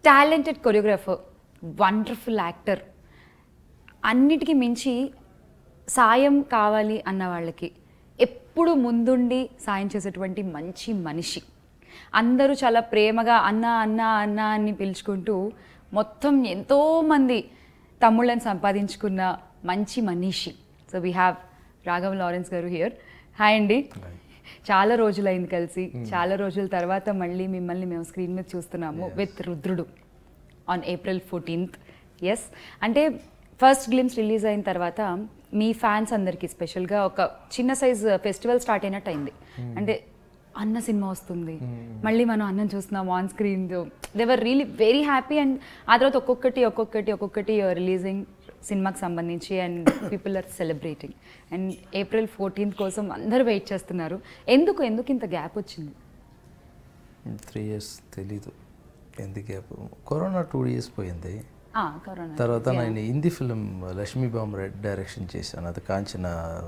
Talented choreographer wonderful actor అన్నిటికీ మించి సాయం కావాలి అన్న వాళ్ళకి ఎప్పుడు ముందుండి సాయం చేసేటువంటి మంచి మనిషి అందరూ చాలా ప్రేమగా అన్న అన్న అన్న అని పిలుచుకుంటూ మొత్తం ఎంతోమంది తమ్ముళ్ళని సంపాదించుకున్న మంచి మనిషి so we have Raghav Lawrence garu here hi అండి చాలా రోజులైంది కలిసి చాలా రోజుల తర్వాత మళ్ళీ మిమ్మల్ని మేము స్క్రీన్ మీద చూస్తున్నాము with Rudhrudu on April fourteenth yes అంటే ఫస్ట్ గ్లిమ్స్ రిలీజ్ అయిన తర్వాత మీ ఫ్యాన్స్ అందరికీ స్పెషల్గా ఒక చిన్న సైజ్ ఫెస్టివల్ స్టార్ట్ అయినట్టు అయింది అంటే అన్న సినిమా వస్తుంది మళ్ళీ మనం అన్నం చూస్తున్నాం ఆన్ స్క్రీన్ దేవర్ రియలీ వెరీ హ్యాపీ అండ్ ఆ తర్వాత ఒక్కొక్కటి ఒక్కొక్కటి ఒక్కొక్కటి రిలీజింగ్ సినిమాకి సంబంధించి and people are celebrating and April fourteenth కోసం అందరూ వెయిట్ చేస్తున్నారు ఎందుకు ఎందుకు ఇంత గ్యాప్ వచ్చింది త్రీ ఇయర్స్ తెలీదు ఎందుకు గ్యాప్ కరోనా టూ ఇయర్స్ పోయింది ఆ, కరోనా తర్వాత నేను హిందీ ఫిలిం లక్ష్మీ రెడ్ డైరెక్షన్ చేశాను అది కాంచన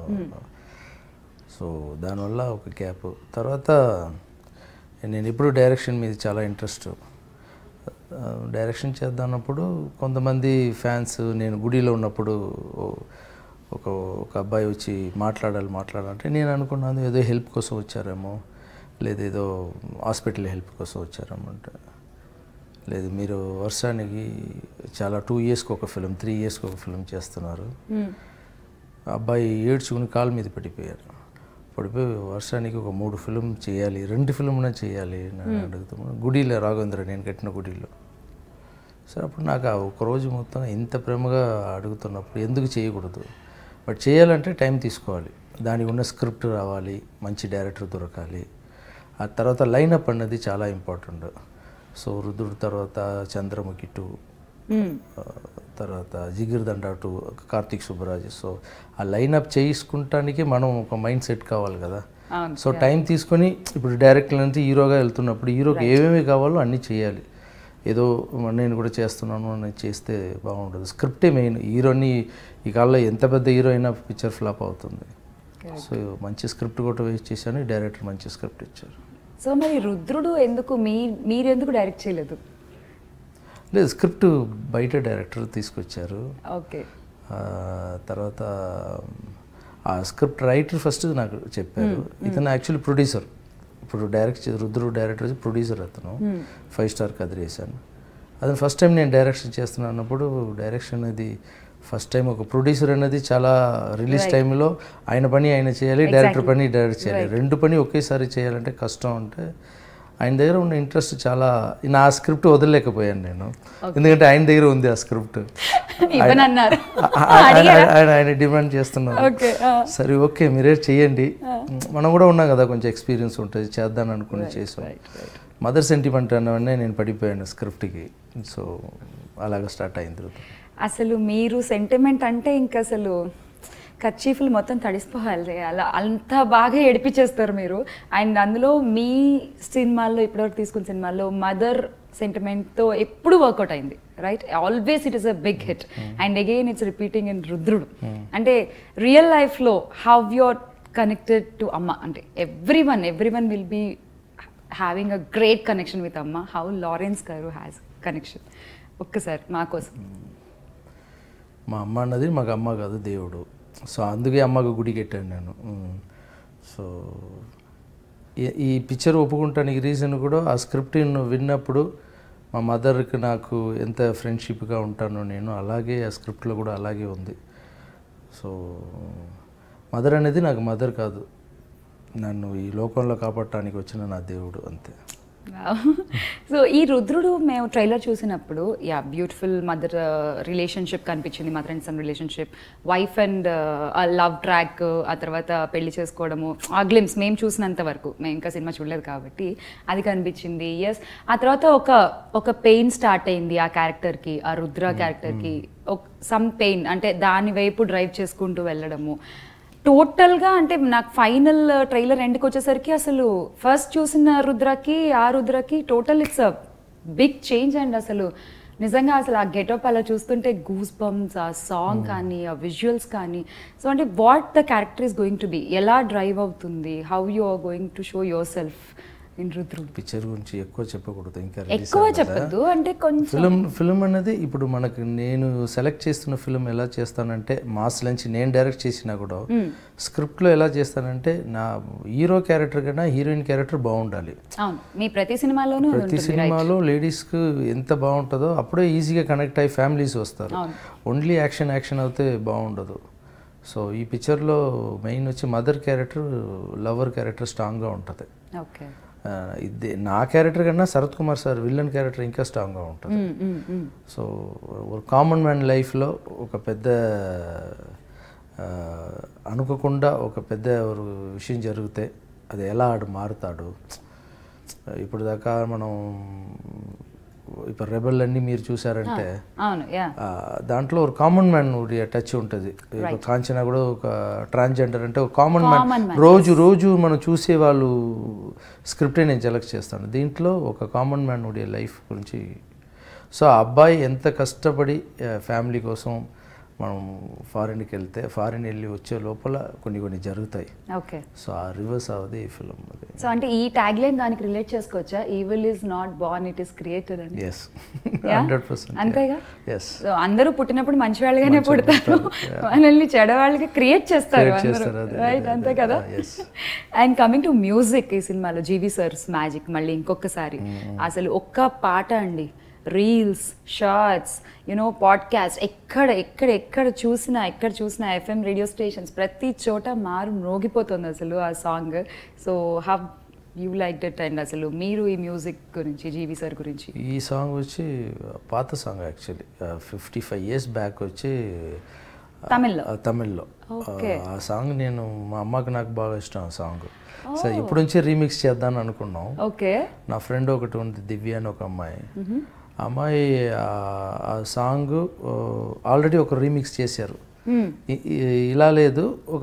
సో దానివల్ల ఒక గ్యాప్ తర్వాత నేను ఇప్పుడు డైరెక్షన్ మీద చాలా ఇంట్రెస్ట్ డైరెక్షన్ చేద్దామన్నప్పుడు కొంతమంది ఫ్యాన్స్ నేను గుడిలో ఉన్నప్పుడు ఓ- ఒక ఒక అబ్బాయి వచ్చి మాట్లాడాలి మాట్లాడాలంటే నేను అనుకున్నాను ఏదో హెల్ప్ కోసం వచ్చారేమో లేదా ఏదో హాస్పిటల్ హెల్ప్ కోసం వచ్చారేమో అంటే లేదు మీరు వర్షానికి చాలా టూ ఇయర్స్కి ఒక ఫిలిం త్రీ ఇయర్స్కి ఒక ఫిలిం చేస్తున్నారు ఆ అబ్బాయి ఏడ్చుకుని కాలు మీద పడిపోయారు పడిపోయి వర్షానికి ఒక మూడు ఫిలిం చేయాలి రెండు ఫిలింన చేయాలి అని అడుగుతాము గుడిలో రాఘవేంద్ర నేను కట్టిన గుడిలో సరే అప్పుడు నాకు ఆ ఒక రోజు మొత్తం ఇంత ప్రేమగా అడుగుతున్నప్పుడు ఎందుకు చేయకూడదు బట్ చేయాలంటే టైం తీసుకోవాలి దానికి ఉన్న స్క్రిప్ట్ రావాలి మంచి డైరెక్టర్ దొరకాలి ఆ తర్వాత లైనప్ అన్నది చాలా ఇంపార్టెంట్ సో రుద్రుడు తర్వాత చంద్రముఖి టూ ఆ, తర్వాత జిగిర్దండ టూ కార్తీక్ సుబ్బరాజు సో ఆ లైనప్ చేసుకుంటానికి మనం ఒక మైండ్ సెట్ కావాలి కదా అవును సో టైం తీసుకొని ఇప్పుడు డైరెక్టర్ నుంచి హీరోగా వెళ్తున్నప్పుడు హీరోకి ఏమేమి కావాలో అన్నీ చేయాలి ఏదో నేను కూడా చేస్తున్నాను అని చేస్తే బాగుంటుంది స్క్రిప్టే మెయిన్ హీరోని ఈ కాలంలో ఎంత పెద్ద హీరో అయినా పిక్చర్ ఫ్లాప్ అవుతుంది సో మంచి స్క్రిప్ట్ కూడా వేస్ట్ చేశాను డైరెక్టర్ మంచి స్క్రిప్ట్ ఇచ్చారు సో మరి రుద్రుడు ఎందుకు మీ మీరెందుకు డైరెక్ట్ చేయలేదు లేదు స్క్రిప్ట్ బయట డైరెక్టర్ తీసుకొచ్చారు ఓకే ఆ, తర్వాత ఆ స్క్రిప్ట్ రైటర్ ఫస్ట్ నాకు చెప్పారు ఇతను యాక్చువల్లీ ప్రొడ్యూసర్ ఇప్పుడు డైరెక్ట్ చే- రుద్రు డైరెక్టర్ వచ్చి ప్రొడ్యూసర్ అతను ఫైవ్ స్టార్ కదిరేశాను అతను ఫస్ట్ టైం నేను డైరెక్షన్ చేస్తున్నాను అన్నప్పుడు డైరెక్షన్ అది ఫస్ట్ టైం ఒక ప్రొడ్యూసర్ అనేది చాలా రిలీజ్ టైంలో ఆయన పని ఆయన చేయాలి డైరెక్టర్ పని డైరెక్ట్ చేయాలి రెండు పని ఒకేసారి చేయాలంటే కష్టం అంటే ఆయన దగ్గర ఉన్న ఇంట్రెస్ట్ చాలా నా స్క్రిప్ట్ వదలలేకపోయాను నేను ఎందుకంటే ఆయన దగ్గర ఉంది ఆ స్క్రిప్ట్ ఇవ్వనన్నారు ఆయన ఆయన- ఆయన డిమాండ్ చేస్తున్నారు ఓకే సరే ఓకే మీరే చెయ్యండి మనం కూడా ఉన్నాం కదా కొంచెం ఎక్స్పీరియన్స్ ఉంటుంది చేద్దాం అనుకుని చేసాం మదర్ సెంటిమెంట్ అన్నవన్నీ నేను పడిపోయాను స్క్రిప్ట్కి సో అలాగ స్టార్ట్ అయింది రుద్ర. అసలు మీరు సెంటిమెంట్ అంటే ఇంకా అసలు కర్చీఫ్లు మొత్తం తడిసిపోవాలి అలా అంత బాగా ఏడిపించేస్తారు మీరు అండ్ అందులో మీ సినిమాల్లో ఇప్పటివరకు తీసుకున్న సినిమాల్లో మదర్ సెంటిమెంట్తో ఎప్పుడు వర్కౌట్ అయింది right always it is a big hit and again it's repeating in Rudhrudu అంటే రియల్ లైఫ్లో హౌ యూర్ కనెక్టెడ్ టు అమ్మ అంటే every one every one will be having a great connection with అమ్మ how Lawrence garu has connection ఒక్కసారి మా కోసం మా అమ్మ అన్నది మాకు అమ్మ కాదు దేవుడు సో అందుకే అమ్మకు గుడి కట్టాను నేను ఉమ్. సో ఈ- ఈ పిక్చర్ ఒప్పుకుంటానికి రీజన్ కూడా ఆ స్క్రిప్ట్ విన్నప్పుడు మా మదర్కి నాకు ఎంత ఫ్రెండ్షిప్గా ఉంటానో నేను అలాగే ఆ స్క్రిప్ట్లో కూడా అలాగే ఉంది సో మదర్ అనేది నాకు మదర్ కాదు నన్ను ఈ లోకంలో కాపాడటానికి వచ్చిన నా దేవుడు అంతే సో ఈ రుద్రుడు మేము ట్రైలర్ చూసినప్పుడు యా బ్యూటిఫుల్ మదర్ రిలేషన్షిప్ కనిపించింది mother and son relationship wife and love track ఆ తర్వాత పెళ్లి చేసుకోవడము ఆ గ్లిమ్స్ మేము చూసినంత వరకు మేము ఇంకా సినిమా చూడలేదు కాబట్టి అది కనిపించింది ఎస్ ఆ తర్వాత ఒక ఒక పెయిన్ స్టార్ట్ అయింది ఆ క్యారెక్టర్కి ఆ రుద్ర క్యారెక్టర్కి సమ్ పెయిన్ అంటే దాని వైపు డ్రైవ్ చేసుకుంటూ వెళ్ళడము టోటల్గా అంటే నాకు ఫైనల్ ట్రైలర్ ఎండ్కి వచ్చేసరికి అసలు ఫస్ట్ చూసిన రుద్రకి ఆ రుద్రకి total it's a big change and అసలు నిజంగా అసలు ఆ గెటప్ అలా చూస్తుంటే గూస్ బంప్స్ ఆ సాంగ్ కానీ ఆ విజువల్స్ కానీ సో అంటే what the character is going to be ఎలా డ్రైవ్ అవుతుంది how you are going to show yourself in Rudhrudu picture గురించి ఎక్కువ చెప్పకూడదు ఇంకా release ఎక్కువ అవ్వదా? చెప్పొద్దు అంటే కొంచెం ఫిలిం ఫిలిం అనేది ఇప్పుడు మనకు నేను సెలెక్ట్ చేస్తున్న ఫిలిం ఎలా చేస్తానంటే మాస్ లంచ్ నేను డైరెక్ట్ చేసినా కూడా స్క్రిప్ట్లో ఎలా చేస్తానంటే నా హీరో క్యారెక్టర్ కన్నా హీరోయిన్ క్యారెక్టర్ బాగుండాలి అవును మీ ప్రతి సినిమాలోనూ అది ప్రతి ఉంటుంది సినిమాలో లేడీస్కి ఎంత బాగుంటుందో అప్పుడే ఈజీగా కనెక్ట్ అయ్యి ఫ్యామిలీస్ వస్తారు అవును. ఓన్లీ యాక్షన్ యాక్షన్ అవుతే బాగుండదు సో ఈ పిక్చర్లో మెయిన్ వచ్చి మదర్ క్యారెక్టర్ లవర్ క్యారెక్టర్ స్ట్రాంగ్గా ఉంటుంది ఓకే ఆ, ఇది నా క్యారెక్టర్ కన్నా Sarath Kumar sir villain character ఇంకా స్ట్రాంగ్గా ఉంటుంది సో ఒక కామన్ మ్యాన్ లైఫ్లో ఒక పెద్ద ఆ, అనుకోకుండా ఒక పెద్ద ఒక విషయం జరిగితే అది ఎలా ఆడు మారుతాడు ఇప్పుడు దాకా మనం ఇప్పుడు రెబల్ అన్నీ మీరు చూసారంటే అవును యా ఆ, దాంట్లో ఒక కామన్ మ్యాన్ టచ్ ఉంటుంది ఇప్పుడు కాంచనా కూడా ఒక ట్రాన్స్జెండర్ అంటే ఒక కామన్ మ్యాన్ రోజు రోజు మనం చూసే వాళ్ళు స్క్రిప్టే నేను సెలెక్ట్ చేస్తాను దీంట్లో ఒక కామన్ మ్యాన్ ఉడే లైఫ్ గురించి సో ఆ అబ్బాయి ఎంత కష్టపడి ఫ్యామిలీ కోసం మనం ఫారిన్కి వెళ్తే ఫారిన్ వెళ్ళి వచ్చే లోపల కొన్ని కొన్ని జరుగుతాయి ఓకే సో ఆ రివర్స్ అవది ఈ ఫిలిం అది సో అంటే ఈ ట్యాగ్ లైన్ దానికి రిలేట్ చేసుకోవచ్చా evil is not born it is created అని ఎస్ హండ్రెడ్ పర్సెంట్ అంతేగా ఎస్ సో అందరూ పుట్టినప్పుడు మంచి వాళ్ళగానే పుడతారు మనల్ని చెడవాళ్ళకి క్రియేట్ చేస్తారు Create అందరూ చేస్తారు, అదే, రైట్ అదే, అంతే అదే. కదా Ah, yes. And coming to music ఈ సినిమాలో జీవి సర్స్ మ్యాజిక్ మళ్ళీ ఇంకొకసారి అసలు ఒక్క పాట అండి రీల్స్ షార్ట్స్ యునో పాడ్కాస్ట్ ఎక్కడ ఎక్కడ ఎక్కడ చూసినా ఎక్కడ చూసినా ఎఫ్ఎం రేడియో స్టేషన్స్ ప్రతి చోట మారు మ్రోగిపోతుంది అసలు ఆ song so how you like that and అసలు మీరు ఈ మ్యూజిక్ గురించి జీవి సార్ గురించి ఈ సాంగ్ వచ్చి పాత song actually fifty five years back వచ్చి తమిళ్లో ఆ, తమిళ్లో Okay. ఆ సాంగ్ నేను మా అమ్మకి నాకు బాగా ఇష్టం ఆ సాంగ్ సో ఇప్పుడు నుంచి రీమిక్స్ చేద్దాం అనుకున్నాం ఓకే నా ఫ్రెండ్ ఒకటి ఉంది దివ్య అని ఒక అమ్మాయి ఆ అమ్మాయి ఆ- ఆ సాంగ్ ఆల్రెడీ ఒక రీమిక్స్ చేశారు ఇ- ఇ- ఇలా లేదు ఒక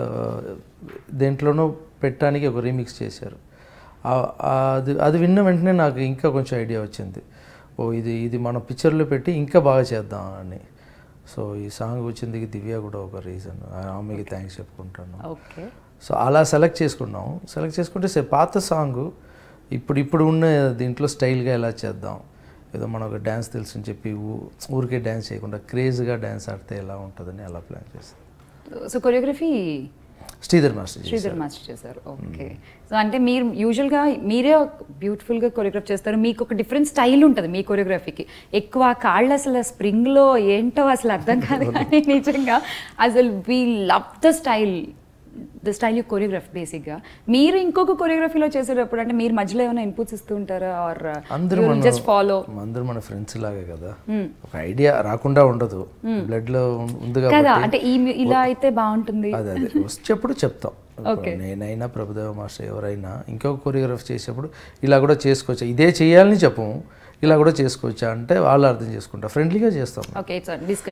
దేంట్లోనో పెట్టడానికి ఒక రీమిక్స్ చేశారు ఆ- ఆ- అది అది విన్న వెంటనే నాకు ఇంకా కొంచెం ఐడియా వచ్చింది ఓ ఇది ఇది మన పిక్చర్లో పెట్టి ఇంకా బాగా చేద్దాం అని సో ఈ సాంగ్ వచ్చింది దివ్య కూడా ఒక రీజన్ ఆమెకి థ్యాంక్స్ చెప్పుకుంటాను ఓకే సో అలా సెలెక్ట్ చేసుకున్నాం సెలెక్ట్ చేసుకుంటే సరే పాత సాంగ్ ఇప్పుడు ఇప్పుడు ఉన్న దీంట్లో స్టైల్గా ఎలా చేద్దాం ఏదో మనం ఒక డ్యాన్స్ తెలుసు అని చెప్పి ఊ- ఊరికే డ్యాన్స్ చేయకుండా క్రేజ్గా డ్యాన్స్ ఆడితే ఎలా ఉంటుందని అలా ప్లాన్ చేస్తాం సో కొరియోగ్రఫీ శ్రీధర్ మాస్టర్ చేశారు. శ్రీధర్ మాస్టర్ చేశారు ఓకే సో అంటే మీరు యూజువల్గా మీరే బ్యూటిఫుల్గా కొరియోగ్రాఫ్ చేస్తారు మీకు ఒక డిఫరెంట్ స్టైల్ ఉంటుంది మీ కొరియోగ్రఫీకి ఎక్కువ కాళ్ళు అసలు స్ప్రింగ్లో ఏంటో అసలు అర్థం కాదు కానీ నిజంగా అసలు we love the style the style you choreograph బేసిక్గా మీరు ఇంకొక కొరియోగ్రఫీలో చేసేటప్పుడు అంటే మీరు మధ్యలో ఏమైనా ఇన్పుట్స్ ఇస్తూ ఉంటారా ఆర్ అందరూ మన జస్ట్ ఫాలో అందరూ మన ఫ్రెండ్స్ లాగే కదా ఒక ఐడియా రాకుండా ఉండదు బ్లడ్ లో ఉం- ఉంది కదా కాబట్టి అంటే ఈ mu- ఇలా అయితే బాగుంటుంది అదే అదే వచ్చేప్పుడు చెప్తాం ఇప్పుడు నేనైనా ప్రభుదేవ మాస్టర్ ఎవరైనా ఇంకొక కొరియోగ్రాఫ్ చేసేప్పుడు ఇలా కూడా చేసుకోవచ్చా ఇదే చేయాలని చెప్పము ఇలా కూడా చేసుకోవచ్చా అంటే వాళ్ళు అర్థం చేసుకుంటారు ఫ్రెండ్లీగా చేస్తాం ఓకే ఇట్స్ డిస్కస్